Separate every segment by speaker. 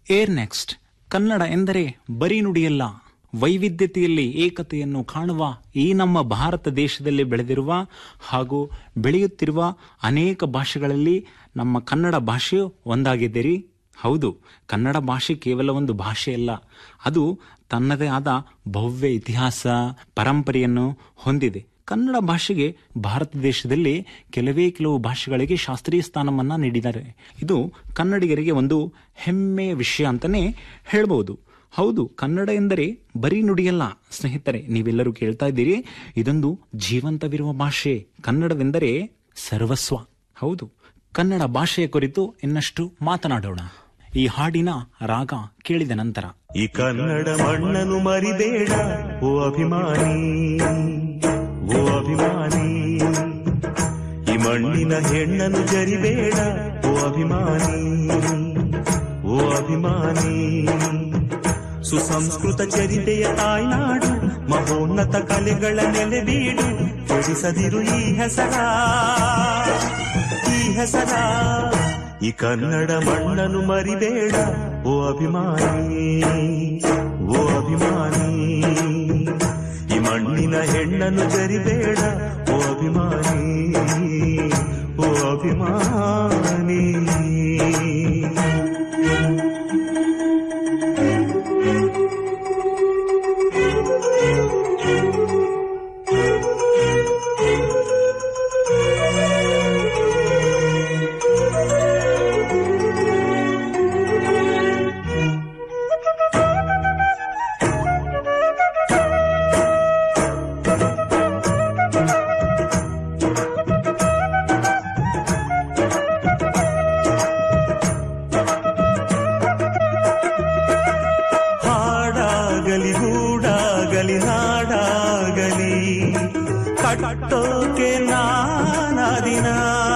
Speaker 1: air next Kannada ಎಂದರೆ ಬರೀ ನುಡಿಯಲ್ಲ ವೈವಿಧ್ಯತೆಯಲ್ಲಿ ಏಕತೆಯನ್ನು ಕಾಣುವ ಈ ನಮ್ಮ ಭಾರತ ದೇಶದಲ್ಲಿ ಬೆಳೆದಿರುವ ಹಾಗೂ ಬೆಳೆಯುತ್ತಿರುವ ಅನೇಕ ಭಾಷೆಗಳಲ್ಲಿ ನಮ್ಮ ಕನ್ನಡ ಭಾಷೆಯು ಒಂದಾಗಿದೆ ರೀ ಹೌದು ಕನ್ನಡ ಭಾಷೆ ಕೇವಲ ಒಂದು ಭಾಷೆಯಲ್ಲ ಅದು ತನ್ನದೇ ಆದ ಭವ್ಯ ಇತಿಹಾಸ ಪರಂಪರೆಯನ್ನು ಹೊಂದಿದೆ ಕನ್ನಡ ಭಾಷೆಗೆ ಭಾರತ ದೇಶದಲ್ಲಿ ಕೆಲವೇ ಕೆಲವು ಭಾಷೆಗಳಿಗೆ ಶಾಸ್ತ್ರೀಯ ಸ್ಥಾನವನ್ನ ನೀಡಿದ್ದಾರೆ ಇದು ಕನ್ನಡಿಗರಿಗೆ ಒಂದು ಹೆಮ್ಮೆಯ ವಿಷಯ ಅಂತಾನೆ ಹೇಳ್ಬೋದು ಹೌದು ಕನ್ನಡ ಎಂದರೆ ಬರೀ ನುಡಿಯಲ್ಲ ಸ್ನೇಹಿತರೆ ನೀವೆಲ್ಲರೂ ಕೇಳ್ತಾ ಇದ್ದೀರಿ ಇದೊಂದು ಜೀವಂತವಿರುವ ಭಾಷೆ ಕನ್ನಡವೆಂದರೆ ಸರ್ವಸ್ವ ಹೌದು ಕನ್ನಡ ಭಾಷೆಯ ಕುರಿತು ಇನ್ನಷ್ಟು ಮಾತನಾಡೋಣ ಈ ಹಾಡಿನ ರಾಗ ಕೇಳಿದ ನಂತರ
Speaker 2: ಈ ಕನ್ನಡ ಮಣ್ಣನ್ನು ಮರಿಬೇಡ ಓ ಅಭಿಮಾನಿ ಓ ಅಭಿಮಾನಿ ಈ ಮಣ್ಣಿನ ಹೆಣ್ಣನ್ನು ಜರಿಬೇಡ ಓ ಅಭಿಮಾನಿ ಓ ಅಭಿಮಾನಿ ಸುಸಂಸ್ಕೃತ ಚರಿತೆಯ ತಾಯ್ನಾಡು ಮಹೋನ್ನತ ಕಲೆಗಳ ನೆಲೆಬೀಡು ಕೆಡಿಸದಿರು ಈ ಹೆಸರ ಈ ಹೆಸರ ಈ ಕನ್ನಡ ಮಣ್ಣನ್ನು ಮರಿಬೇಡ ಓ ಅಭಿಮಾನಿ ಓ ಅಭಿಮಾನಿ ಈ ಮಣ್ಣಿನ ಹೆಣ್ಣನ್ನು ಜರಿಬೇಡ ಓ ಅಭಿಮಾನಿ ಓ ಅಭಿಮಾನಿ ಹಾಡಾಗಲಿ ಗೂಡಾಗಲಿ ನಾಡಾಗಲಿ ಕಟ್ಟೋಕೆ ನಾನಾ ದಿನ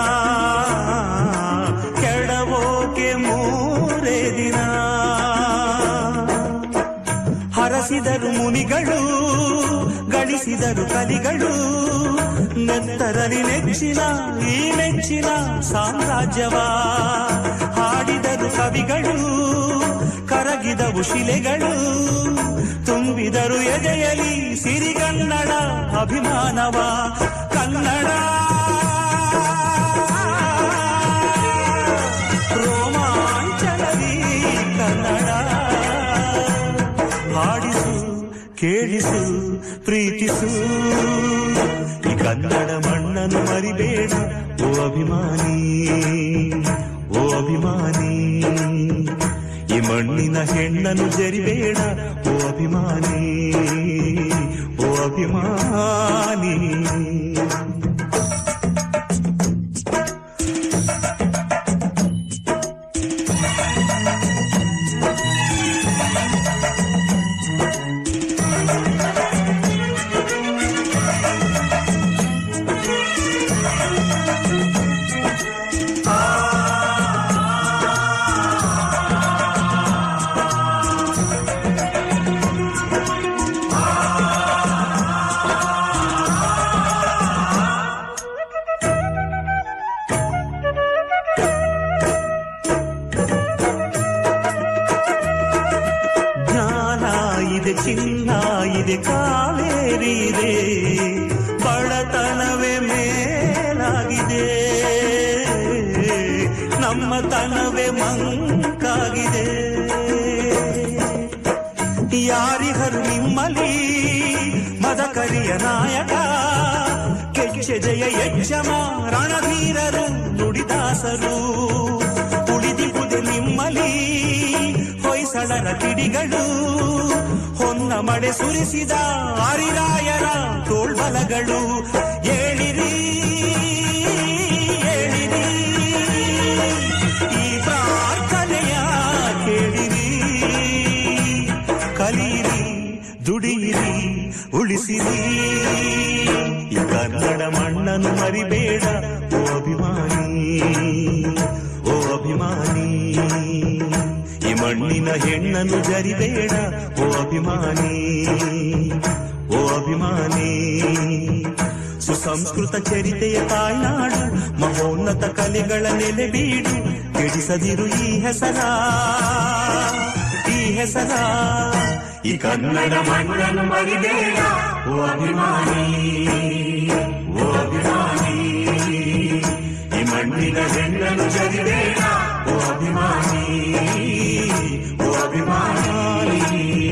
Speaker 2: ಕೆಡವೋಕೆ ಮೂರೇ ದಿನ ಹರಸಿದರು ಮುನಿಗಳು ಗಳಿಸಿದರು ಕಲಿಗಳು ನೆತ್ತರಲಿ ನೆಚ್ಚಿನ ಈ ನೆಚ್ಚಿನ ಸಾಮ್ರಾಜ್ಯವ ಹಾಡಿದರು ಕವಿಗಳು ಕರಗಿದವು ಶಿಲೆಗಳು ತುಂಬಿದರು ಎದೆಯಲಿ ಸಿರಿಗನ್ನಡ ಅಭಿಮಾನವ ಕನ್ನಡ ರೋಮಾಂಚನವಿ ಕನ್ನಡ ಹಾಡಿಸು ಕೇಳಿಸು ಪ್ರೀತಿಸು ಈ ಕನ್ನಡ ಮಣ್ಣನ್ನು ಮರಿಬೇಡ ಓ ಅಭಿಮಾನಿ ಓ ಅಭಿಮಾನಿ ಈ ಮಣ್ಣಿನ ಹೆಣ್ಣನ್ನು ಜರಿಬೇಡ ಓ ಅಭಿಮಾನಿ ಓ ಅಭಿಮಾನಿ ಜ್ಞಾನ ಇದೆ ಚಿನ್ನ ಇದೆ ಕಾವೇರಿ ಇದೆ ಬಡತನವೇ ಮೇಲಾಗಿದೆ ನಮ್ಮ ತನವೇ ಮಂಕಾಗಿದೆ ಯಾರಿಗರು ನಿಮ್ಮಲಿ ಮದಕರಿಯ ನಾಯಕ ಕೆಚ್ಚೆ ಜಯ ಯಜ್ಜಮ ರಣಧೀರರು ನುಡಿದಾಸರು ಉಳಿದಿಹುದೆ ನಿಮ್ಮಲಿ ಹೊಯ್ಸಳರ ಕಿಡಿಗಳು ಹೊನ್ನ ಮಳೆ ಸುರಿಸಿದ ಹರಿರಾಯರ ತೋಳ್ಬಲಗಳು ಏಳಿರಿ ಏಳಿರಿ ಈ ಪ್ರಾರ್ಥನೆಯ ಕೇಳಿರಿ ಕಲಿಯಿರಿ ದುಡಿಯಿರಿ ಉಳಿಸಿರಿ ಈ ಕನ್ನಡ ಮಣ್ಣನ್ನು ಮರಿಬೇಡ ಓ ಅಭಿಮಾನಿ ಓ ಅಭಿಮಾನಿ ಈ ಮಣ್ಣಿನ ಹೆಣ್ಣನ್ನು ಜರಿಬೇಡ ಓ ಅಭಿಮಾನಿ ಓ ಅಭಿಮಾನಿ ಸುಸಂಸ್ಕೃತ ಚರಿತೆಯ ತಾಯ್ನಾಡು ಮಹೋನ್ನತ ಕಲೆಗಳ ನೆಲೆ ಬೀಡು ಕೆಡಿಸದಿರು ಈ ಹೆಸರ ಹೆಸರ ಈ ಕನ್ನಡ ಮಣ್ಣನ್ನು ಮರಿಬೇಡ ಓ ಅಭಿಮಾನಿ ಓ ಅಭಿಮಾನಿ ಈ ಮಣ್ಣಿನ ಹೆಣ್ಣನ್ನು ಜರಿಬೇಡ ಓ ಅಭಿಮಾನಿ ಓ ಅಭಿಮಾನಿ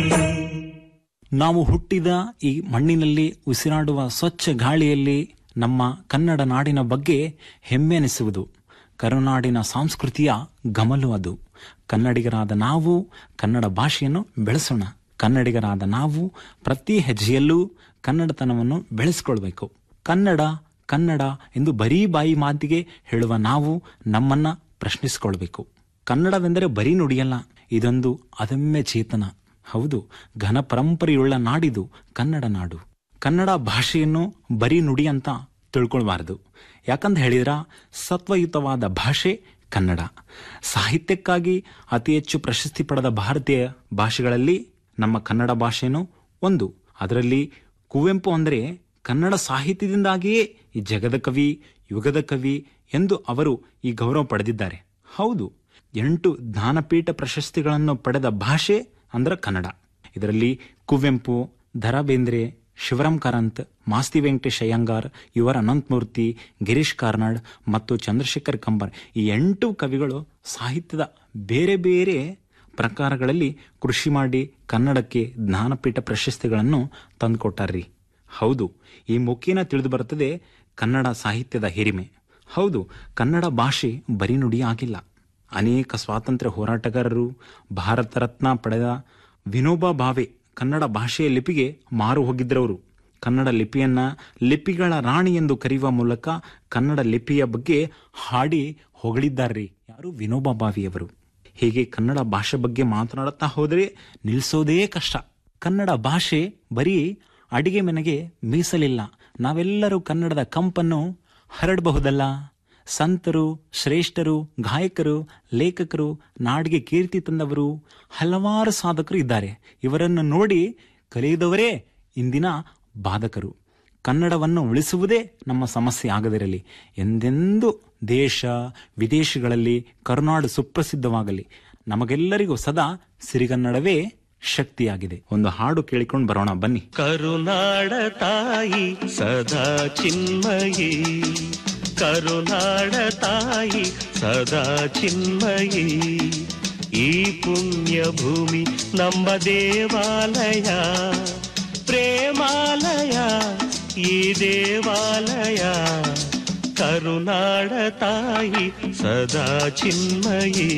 Speaker 1: ನಾವು ಹುಟ್ಟಿದ ಈ ಮಣ್ಣಿನಲ್ಲಿ ಉಸಿರಾಡುವ ಸ್ವಚ್ಛ ಗಾಳಿಯಲ್ಲಿ ನಮ್ಮ ಕನ್ನಡ ನಾಡಿನ ಬಗ್ಗೆ ಹೆಮ್ಮೆ ಎನಿಸುವುದು ಕರುನಾಡಿನ ಸಂಸ್ಕೃತಿಯ ಗಮಲು ಅದು ಕನ್ನಡಿಗರಾದ ನಾವು ಕನ್ನಡ ಭಾಷೆಯನ್ನು ಬೆಳೆಸೋಣ ಕನ್ನಡಿಗರಾದ ನಾವು ಪ್ರತಿ ಹೆಜ್ಜೆಯಲ್ಲೂ ಕನ್ನಡತನವನ್ನು ಬೆಳೆಸಿಕೊಳ್ಬೇಕು ಕನ್ನಡ ಕನ್ನಡ ಎಂದು ಬರೀ ಬಾಯಿ ಮಾತಿಗೆ ಹೇಳುವ ನಾವು ನಮ್ಮನ್ನ ಪ್ರಶ್ನಿಸಿಕೊಳ್ಬೇಕು ಕನ್ನಡವೆಂದರೆ ಬರೀ ನುಡಿಯಲ್ಲ ಇದೊಂದು ಅದಮ್ಯ ಚೇತನ ಹೌದು ಘನ ಪರಂಪರೆಯುಳ್ಳ ನಾಡಿದು ಕನ್ನಡ ನಾಡು ಕನ್ನಡ ಭಾಷೆಯನ್ನು ಬರೀ ನುಡಿ ಅಂತ ತಿಳ್ಕೊಳ್ಬಾರದು ಯಾಕಂತ ಹೇಳಿದ್ರ ಸತ್ವಯುತವಾದ ಭಾಷೆ ಕನ್ನಡ ಸಾಹಿತ್ಯಕ್ಕಾಗಿ ಅತಿ ಹೆಚ್ಚು ಪ್ರಶಸ್ತಿ ಪಡೆದ ಭಾರತೀಯ ಭಾಷೆಗಳಲ್ಲಿ ನಮ್ಮ ಕನ್ನಡ ಭಾಷೆನೂ ಒಂದು ಅದರಲ್ಲಿ ಕುವೆಂಪು ಅಂದರೆ ಕನ್ನಡ ಸಾಹಿತ್ಯದಿಂದಾಗಿಯೇ ಈ ಜಗದ ಕವಿ ಯುಗದ ಕವಿ ಎಂದು ಅವರು ಈ ಗೌರವ ಪಡೆದಿದ್ದಾರೆ ಹೌದು ಎಂಟು ಜ್ಞಾನಪೀಠ ಪ್ರಶಸ್ತಿಗಳನ್ನು ಪಡೆದ ಭಾಷೆ ಅಂದ್ರೆ ಕನ್ನಡ ಇದರಲ್ಲಿ ಕುವೆಂಪು ದ ರಾ ಬೇಂದ್ರೆ ಶಿವರಾಮ್ ಕಾರಂತ್ ಮಾಸ್ತಿ ವೆಂಕಟೇಶ್ ಅಯ್ಯಂಗಾರ್ ಯುವರ್ ಅನಂತಮೂರ್ತಿ ಗಿರೀಶ್ ಕಾರ್ನಾಡ್ ಮತ್ತು ಚಂದ್ರಶೇಖರ್ ಕಂಬಾರ್ ಈ ಎಂಟು ಕವಿಗಳು ಸಾಹಿತ್ಯದ ಬೇರೆ ಬೇರೆ ಪ್ರಕಾರಗಳಲ್ಲಿ ಕೃಷಿ ಮಾಡಿ ಕನ್ನಡಕ್ಕೆ ಜ್ಞಾನಪೀಠ ಪ್ರಶಸ್ತಿಗಳನ್ನು ತಂದುಕೊಟ್ಟಾರ್ರಿ ಹೌದು ಈ ಮುಖೇನ ತಿಳಿದು ಬರುತ್ತದೆ ಕನ್ನಡ ಸಾಹಿತ್ಯದ ಹಿರಿಮೆ ಹೌದು ಕನ್ನಡ ಭಾಷೆ ಬರೀ ನುಡಿ ಆಗಿಲ್ಲ ಅನೇಕ ಸ್ವಾತಂತ್ರ್ಯ ಹೋರಾಟಗಾರರು ಭಾರತ ರತ್ನ ಪಡೆದ ವಿನೋಬಾ ಭಾವೆ ಕನ್ನಡ ಭಾಷೆಯ ಲಿಪಿಗೆ ಮಾರು ಹೋಗಿದ್ರವರು ಕನ್ನಡ ಲಿಪಿಯನ್ನ ಲಿಪಿಗಳ ರಾಣಿ ಎಂದು ಕರೆಯುವ ಮೂಲಕ ಕನ್ನಡ ಲಿಪಿಯ ಬಗ್ಗೆ ಹಾಡಿ ಹೊಗಳಿದ್ದಾರ್ರಿ ಯಾರು ವಿನೋಬಾ ಭಾವೆಯವರು ಹೀಗೆ ಕನ್ನಡ ಭಾಷೆ ಬಗ್ಗೆ ಮಾತನಾಡುತ್ತಾ ಹೋದರೆ ನಿಲ್ಲಿಸೋದೇ ಕಷ್ಟ ಕನ್ನಡ ಭಾಷೆ ಬರೀ ಅಡಿಗೆ ಮನೆಗೆ ಮೀಸಲಿಲ್ಲ ನಾವೆಲ್ಲರೂ ಕನ್ನಡದ ಕಂಪನ್ನು ಹರಡಬಹುದಲ್ಲ ಸಂತರು ಶ್ರೇಷ್ಠರು ಗಾಯಕರು ಲೇಖಕರು ನಾಡಿಗೆ ಕೀರ್ತಿ ತಂದವರು ಹಲವಾರು ಸಾಧಕರು ಇದ್ದಾರೆ ಇವರನ್ನು ನೋಡಿ ಕಲಿಯದವರೇ ಇಂದಿನ ಬಾಧಕರು ಕನ್ನಡವನ್ನು ಉಳಿಸುವುದೇ ನಮ್ಮ ಸಮಸ್ಯೆ ಆಗದಿರಲಿ ಎಂದೆಂದೂ ದೇಶ ವಿದೇಶಗಳಲ್ಲಿ ಕರುನಾಡು ಸುಪ್ರಸಿದ್ಧವಾಗಲಿ ನಮಗೆಲ್ಲರಿಗೂ ಸದಾ ಸಿರಿಗನ್ನಡವೇ ಶಕ್ತಿಯಾಗಿದೆ ಒಂದು ಹಾಡು ಕೇಳಿಕೊಂಡು ಬರೋಣ ಬನ್ನಿ
Speaker 2: ಕರುನಾಡ ತಾಯಿ ಸದಾ ಚಿನ್ಮಯಿ ಕರುನಾಡ ತಾಯಿ ಸದಾ ಚಿನ್ಮಯಿ ಈ ಪುಣ್ಯ ಭೂಮಿ ನಮ್ಮ ದೇವಾಲಯ ಪ್ರೇಮಾಲಯ ಈ ದೇವಾಲಯ ಕರುನಾಡ ತಾಯಿ ಸದಾ ಚಿನ್ಮಯಿ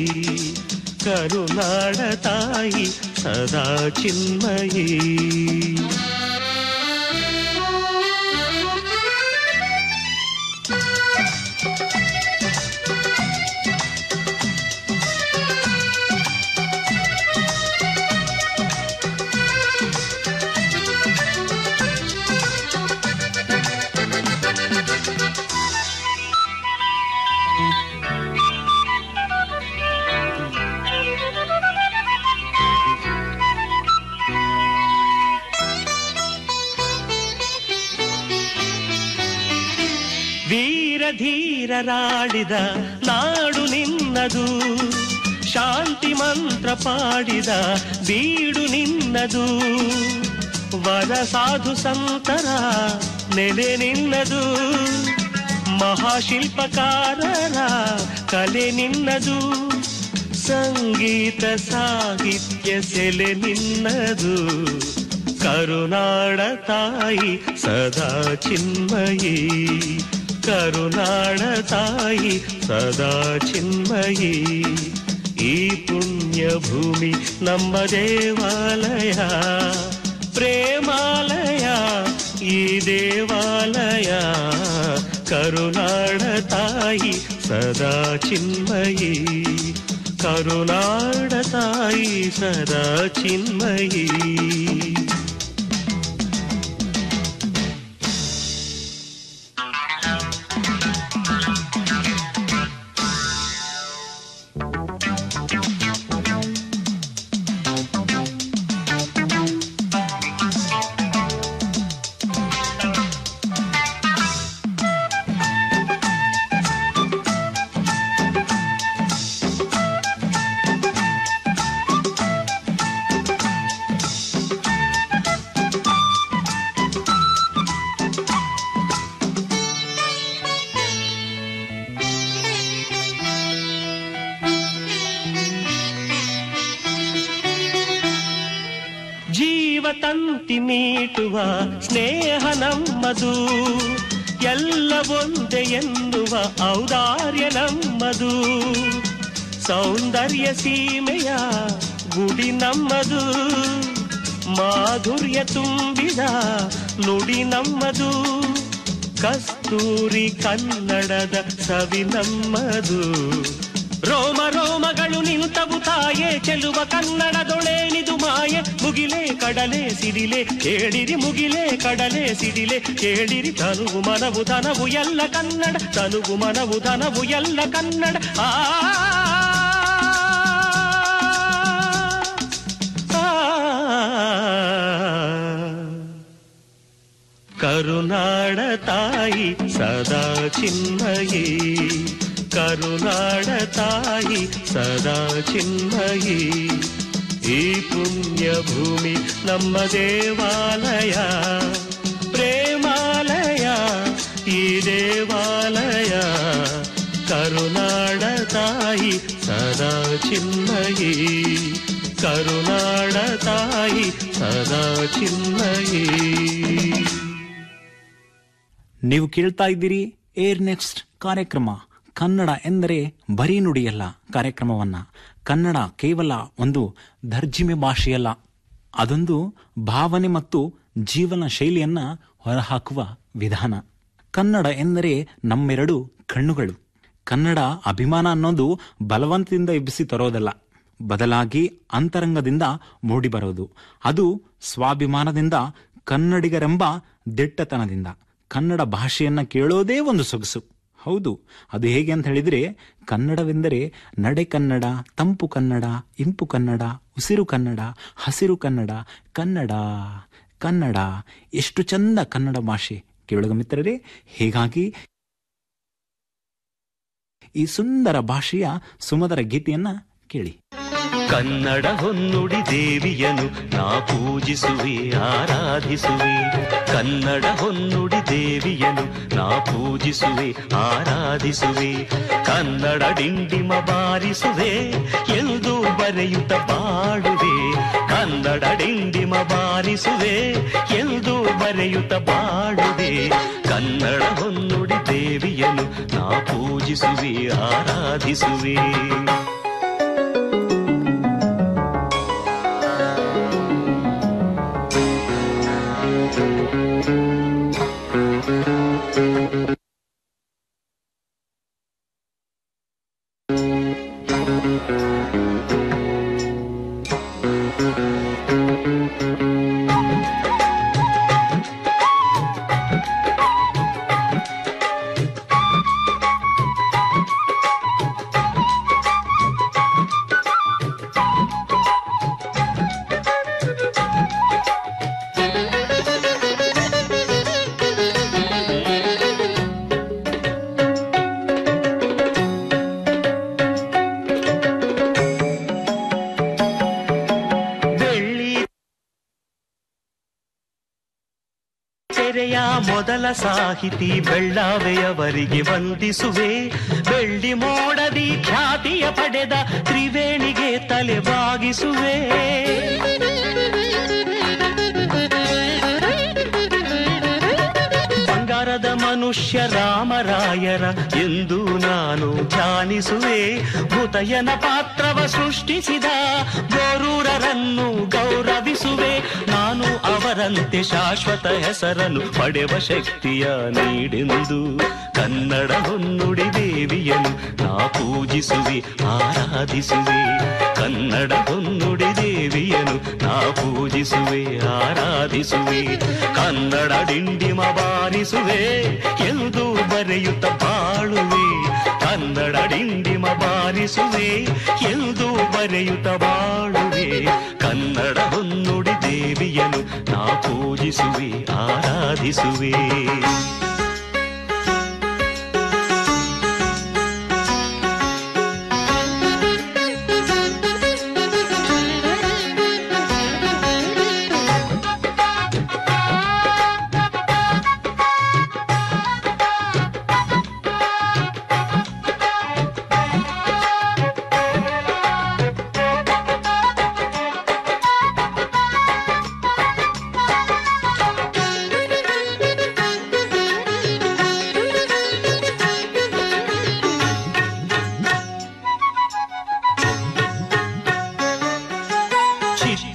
Speaker 2: ಕರುನಾಡ ತಾಯಿ ಸದಾ ಚಿನ್ಮಯಿ ವೀರ ಧೀರರಾಡಿದ ನಾಡು ನಿನ್ನದು ಶಾಂತಿ ಮಂತ್ರ ಪಾಡಿದ ಬೀಡು ನಿನ್ನದು ವರ ಸಾಧು ಸಂತರ ನೆಲೆ ನಿನ್ನದು ಮಹಾಶಿಲ್ಪಕಾರರ ಕಲೆ ನಿನ್ನದು ಸಂಗೀತ ಸಾಹಿತ್ಯ ಸೆಲೆ ನಿನ್ನದು ಕರುನಾಡ ತಾಯಿ ಸದಾ ಚಿನ್ಮಯಿ ಕರುನಾಡ ತಾಯಿ ಸದಾ ಚಿನ್ಮಯಿ ಈ ಪುಣ್ಯ ಭೂಮಿ ನಮ್ಮ ದೇವಾಲಯ ಪ್ರೇಮಾಲಯ ಈ ದೇವಾಲಯ ಕರುನಾಡ ತಾಯಿ ಸದಾ ಚಿನ್ಮಯಿ ಕರುನಾಡ ತಾಯಿ ಸದಾ ಚಿನ್ಮಯಿ ತಂತಿ ಮೀಟುವ ಸ್ನೇಹ ನಮ್ಮದು ಎಲ್ಲ ಒಂದೇ ಎನ್ನುವ ಔದಾರ್ಯ ನಮ್ಮದು ಸೌಂದರ್ಯ ಸೀಮೆಯ ಗುಡಿ ನಮ್ಮದು ಮಾಧುರ್ಯ ತುಂಬಿದ ನುಡಿ ನಮ್ಮದು ಕಸ್ತೂರಿ ಕನ್ನಡದ ಸವಿ ನಮ್ಮದು ರೋಮ ರೋಮಗಳು ನಿಂತವು ತಾಯೇ ಚೆಲುವ ಕನ್ನಡದೊಳೇನಿದು ಮಾಯೆ ಮುಗಿಲೆ ಕಡಲೆ ಸಿಡಿಲೆ ಕೇಳಿರಿ ಮುಗಿಲೆ ಕಡಲೆ ಸಿಡಿಲೆ ಕೇಳಿರಿ ತನುವು ಮನವು ಧನವು ಎಲ್ಲ ಕನ್ನಡ ತನುವು ಮನವು ಧನವು ಎಲ್ಲ ಕನ್ನಡ ಆ ಕರುನಾಡ ತಾಯಿ ಸದಾ ಚಿನ್ಮಯಿ ಕರುನಾಡ ತಾಯಿ ಸದಾ ಚಿನ್ಮಯಿ ಈ ಪುಣ್ಯ ಭೂಮಿ ನಮ್ಮ ದೇವಾಲಯ ಪ್ರೇಮಾಲಯ ಈ ದೇವಾಲಯ ಕರುನಾಡ ತಾಯಿ ಸದಾ ಚಿನ್ಮಯಿ ಕರುನಾಡ ತಾಯಿ ಸದಾ ಚಿನ್ಮಯಿ
Speaker 1: ನೀವು ಕೇಳ್ತಾ ಇದ್ದೀರಿ ಏರ್ ನೆಕ್ಸ್ಟ್ ಕಾರ್ಯಕ್ರಮ ಕನ್ನಡ ಎಂದರೆ ಬರೀ ನುಡಿಯಲ್ಲ ಕಾರ್ಯಕ್ರಮವನ್ನ ಕನ್ನಡ ಕೇವಲ ಒಂದು ದರ್ಜಿಮೆ ಭಾಷೆಯಲ್ಲ ಅದೊಂದು ಭಾವನೆ ಮತ್ತು ಜೀವನ ಶೈಲಿಯನ್ನ ಹೊರಹಾಕುವ ವಿಧಾನ ಕನ್ನಡ ಎಂದರೆ ನಮ್ಮೆರಡು ಕಣ್ಣುಗಳು ಕನ್ನಡ ಅಭಿಮಾನ ಅನ್ನೋದು ಬಲವಂತದಿಂದ ಎಬ್ಬಿಸಿ ತರೋದಲ್ಲ ಬದಲಾಗಿ ಅಂತರಂಗದಿಂದ ಮೂಡಿಬರೋದು ಅದು ಸ್ವಾಭಿಮಾನದಿಂದ ಕನ್ನಡಿಗರೆಂಬ ದಿಟ್ಟತನದಿಂದ ಕನ್ನಡ ಭಾಷೆಯನ್ನ ಕೇಳೋದೇ ಒಂದು ಸೊಗಸು ಹೌದು ಅದು ಹೇಗೆ ಅಂತ ಹೇಳಿದ್ರೆ ಕನ್ನಡವೆಂದರೆ ನಡೆ ಕನ್ನಡ ತಂಪು ಕನ್ನಡ ಇಂಪು ಕನ್ನಡ ಉಸಿರು ಕನ್ನಡ ಹಸಿರು ಕನ್ನಡ ಕನ್ನಡ ಕನ್ನಡ ಎಷ್ಟು ಚಂದ ಕನ್ನಡ ಭಾಷೆ ಕೇಳುಗ ಮಿತ್ರರೇ ಹೀಗಾಗಿ ಈ ಸುಂದರ ಭಾಷೆಯ ಸುಮಧುರ ಗೀತೆಯನ್ನ ಕೇಳಿ
Speaker 2: ಕನ್ನಡ ಹೊನ್ನುಡಿ ದೇವಿಯನು ನಾ ಪೂಜಿಸುವೆ ಆರಾಧಿಸುವೆ ಕನ್ನಡ ಹೊನ್ನುಡಿ ದೇವಿಯನು ನಾ ಪೂಜಿಸುವೆ ಆರಾಧಿಸುವೆ ಕನ್ನಡ ಡಿಂಡಿಮ ಬಾರಿಸುವೆ ಎಂದು ಬರೆಯುತ್ತ ಬಾಡುವೆ ಕನ್ನಡ ಡಿಂಡಿಮ ಬಾರಿಸುವೆ ಎಂದು ಬರೆಯುತ್ತ ಬಾಡುವೆ ಕನ್ನಡ ಹೊನ್ನುಡಿ ದೇವಿಯನು ನಾ ಪೂಜಿಸುವೆ ಆರಾಧಿಸುವೆ ಬೆಳ್ಳಿ ತೆರೆಯ ಮೊದಲ ಸಾಹಿತಿ ಬೆಳ್ಳಾವೆಯವರಿಗೆ ವಂದಿಸುವೆ ಬೆಳ್ಳಿ ಮೋಡದಿ ಖ್ಯಾತಿಯ ಪಡೆದ ತ್ರಿವೇಣಿಗೆ ತಲೆ ಬಾಗಿಸುವೆ ಬಂಗಾರದ ಮನುಷ್ಯ ರಾಮರಾಯರ ಎಂದು ನಾನು ಧ್ಯಾನಿಸುವೆ ಭೂತಯನ ಪಾತ್ರವ ಸೃಷ್ಟಿಸಿದ ಗೋರೂರರನ್ನು ಗೌರವಿಸುವೆ ನಾನು ಅವರಂತೆ ಶಾಶ್ವತ ಹೆಸರನ್ನು ಪಡೆವ ಶಕ್ತಿಯ ನೀಡೆಂದು ಕನ್ನಡ ಹೊನ್ನುಡಿ ದೇವಿಯನು ನಾ ಪೂಜಿಸುವೆ ಆರಾಧಿಸುವೆ ಕನ್ನಡ ಹೊನ್ನುಡಿ ದೇವಿಯನು ನಾ ಪೂಜಿಸುವೆ ಆರಾಧಿಸುವೆ ಕನ್ನಡ ಡಿಂಡಿಮ ಬಾರಿಸುವೆ ಎಂದು ಬರೆಯುತ್ತ ಬಾಳುವೆ ಕನ್ನಡ ಡಿಂಡಿಮ ಬಾರಿಸುವೆ ಎಂದು ಬರೆಯುತ್ತ ಬಾಳುವೆ ಕನ್ನಡ ಹೊನ್ನುಡಿ ದೇವಿಯನು ನಾ ಪೂಜಿಸುವೆ ಆರಾಧಿಸುವೆ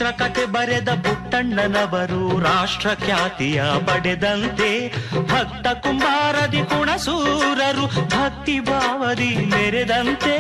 Speaker 2: ಕತೆ ಬರೆದ ಪುಟ್ಟಣ್ಣನವರು ರಾಷ್ಟ್ರ ಖ್ಯಾತಿಯ ಪಡೆದಂತೆ ಭಕ್ತ ಕುಂಬಾರದಿ ಕುಣಸೂರರು ಭಕ್ತಿ ಭಾವದಿ ಮೆರೆದಂತೆ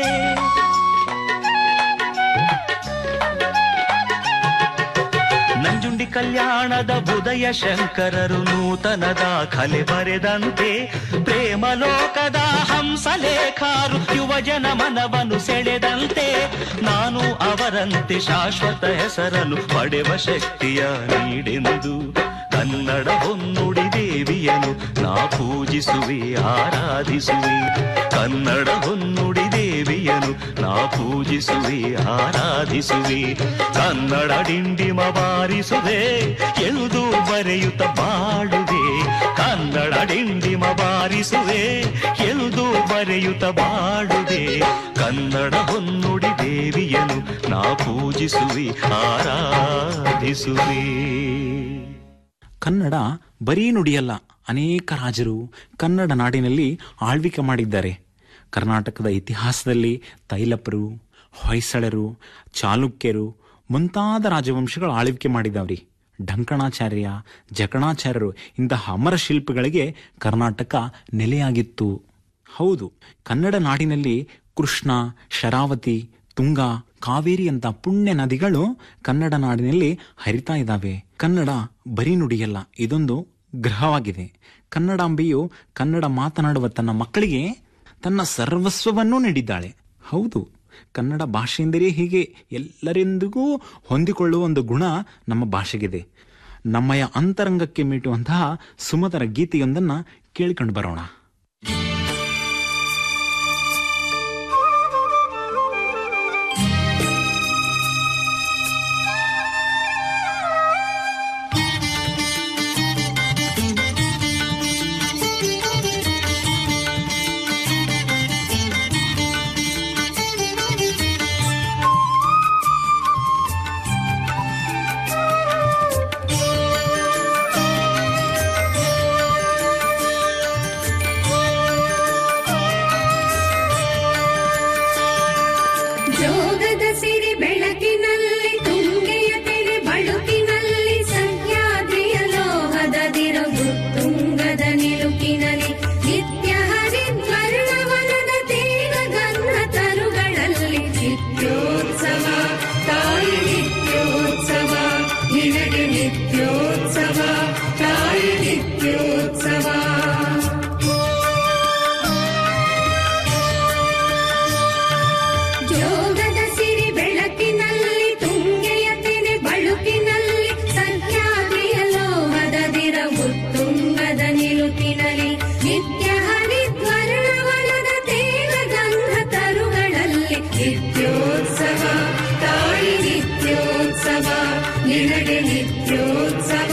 Speaker 2: ನಂಜುಂಡಿ ಕಲ್ಯಾಣದ ಉದಯ ಶಂಕರರು ನೂತನ ದಾಖಲೆ ಬರೆದಂತೆ ಪ್ರೇಮ ಲೋಕದ ಹಂಸಲೇಖಾರು ಯುವಜನ ಮನವನ್ನು ಸೆಳೆದಂತೆ ನಾನು ಅವರಂತೆ ಶಾಶ್ವತ ಹೆಸರನ್ನು ಪಡೆವ ಶಕ್ತಿಯ ನೀಡೆಂದು ಕನ್ನಡ ಹೊನ್ನುಡಿ ದೇವಿಯನು ನಾ ಪೂಜಿಸುವೆ ಆರಾಧಿಸುವೆ ಕನ್ನಡ ಹೊನ್ನುಡಿ ದೇವಿಯನು ನಾ ಪೂಜಿಸುವೆ ಆರಾಧಿಸುವೆ ಕನ್ನಡ ಡಿಂಡಿಮ ಬಾರಿಸುವೆ ಎಂದು ಬರೆಯುತ್ತ ಬಾಳುವೆ ಕನ್ನಡ ಡಿಂಡಿಮ ಬಾರಿಸುವೆ ಎಂದು ಬರೆಯುತ್ತ ಬಾಳುವೆ ಕನ್ನಡ ಹೊನ್ನುಡಿ ದೇವಿಯನು ನಾ ಪೂಜಿಸುವೆ ಆರಾಧಿಸುವೆ
Speaker 1: ಕನ್ನಡ ಬರೀ ನುಡಿಯಲ್ಲ ಅನೇಕ ರಾಜರು ಕನ್ನಡ ನಾಡಿನಲ್ಲಿ ಆಳ್ವಿಕೆ ಮಾಡಿದ್ದಾರೆ ಕರ್ನಾಟಕದ ಇತಿಹಾಸದಲ್ಲಿ ತೈಲಪರು ಹೊಯ್ಸಳರು ಚಾಲುಕ್ಯರು ಮುಂತಾದ ರಾಜವಂಶಗಳು ಆಳ್ವಿಕೆ ಮಾಡಿದವ್ರಿ ಢಂಕಣಾಚಾರ್ಯ ಜಕಣಾಚಾರ್ಯರು ಇಂತಹ ಅಮರ ಶಿಲ್ಪಿಗಳಿಗೆ ಕರ್ನಾಟಕ ನೆಲೆಯಾಗಿತ್ತು ಹೌದು ಕನ್ನಡ ನಾಡಿನಲ್ಲಿ ಕೃಷ್ಣ ಶರಾವತಿ ತುಂಗ ಕಾವೇರಿ ಅಂತ ಪುಣ್ಯ ನದಿಗಳು ಕನ್ನಡ ನಾಡಿನಲ್ಲಿ ಹರಿತಾ ಇದ್ದಾವೆ ಕನ್ನಡ ಬರೀ ನುಡಿಯಲ್ಲ ಇದೊಂದು ಗ್ರಹವಾಗಿದೆ ಕನ್ನಡಾಂಬೆಯು ಕನ್ನಡ ಮಾತನಾಡುವ ತನ್ನ ಮಕ್ಕಳಿಗೆ ತನ್ನ ಸರ್ವಸ್ವವನ್ನೂ ನೀಡಿದ್ದಾಳೆ ಹೌದು ಕನ್ನಡ ಭಾಷೆಯೆಂದರೆ ಹೀಗೆ ಎಲ್ಲರೆಂದಿಗೂ ಹೊಂದಿಕೊಳ್ಳುವ ಒಂದು ಗುಣ ನಮ್ಮ ಭಾಷೆಗಿದೆ ನಮ್ಮಯ ಅಂತರಂಗಕ್ಕೆ ಮೀಟುವಂತಹ ಸುಮಧುರ ಗೀತೆಯೊಂದನ್ನ ಕೇಳಿಕೊಂಡು ಬರೋಣ
Speaker 3: ಜೋಗದ ಸಿರಿ ಬೆಳಕಿನಲ್ಲಿ ತುಂಗೆಯ ತೆರೆ ಬಳುಕಿನಲ್ಲಿ ಸಹ್ಯಾದ್ರಿಯ ಲೋಹದ ದಿರವು ತುಂಗದ ನಿಲುಕಿನಲ್ಲಿ ನಿತ್ಯ ಹರಿದ್ವರ್ಣವನದ ತೇಗ ಗಂಧ ತರುಗಳಲ್ಲಿ ನಿತ್ಯೋತ್ಸವ ತಾಯಿ ನಿತ್ಯೋತ್ಸವ ನಿನಗೆ ನಿತ್ಯೋತ್ಸವ ತಾಯಿ ನಿತ್ಯೋತ್ಸವ ಜೋಗದ ಸಿರಿ ಬೆಳಕಿನಲ್ಲಿ ತುಂಗೆಯ ತೆನೆ ಬಳುಕಿನಲ್ಲಿ ಸಹ್ಯಾದ್ರಿಯ ಲೋಹದ ದಿರವು ತುಂಗದ ನಿಲುಕಿನಲ್ಲಿ ನಿತ್ಯ ಹರಿದ್ವರ್ಣವನದ ತೇಗ ಗಂಧ ತರುಗಳಲ್ಲಿ ನಿತ್ಯೋತ್ಸವ ತಾಯಿ ನಿತ್ಯೋತ್ಸವ ನಿನಗೆ ನಿತ್ಯೋತ್ಸವ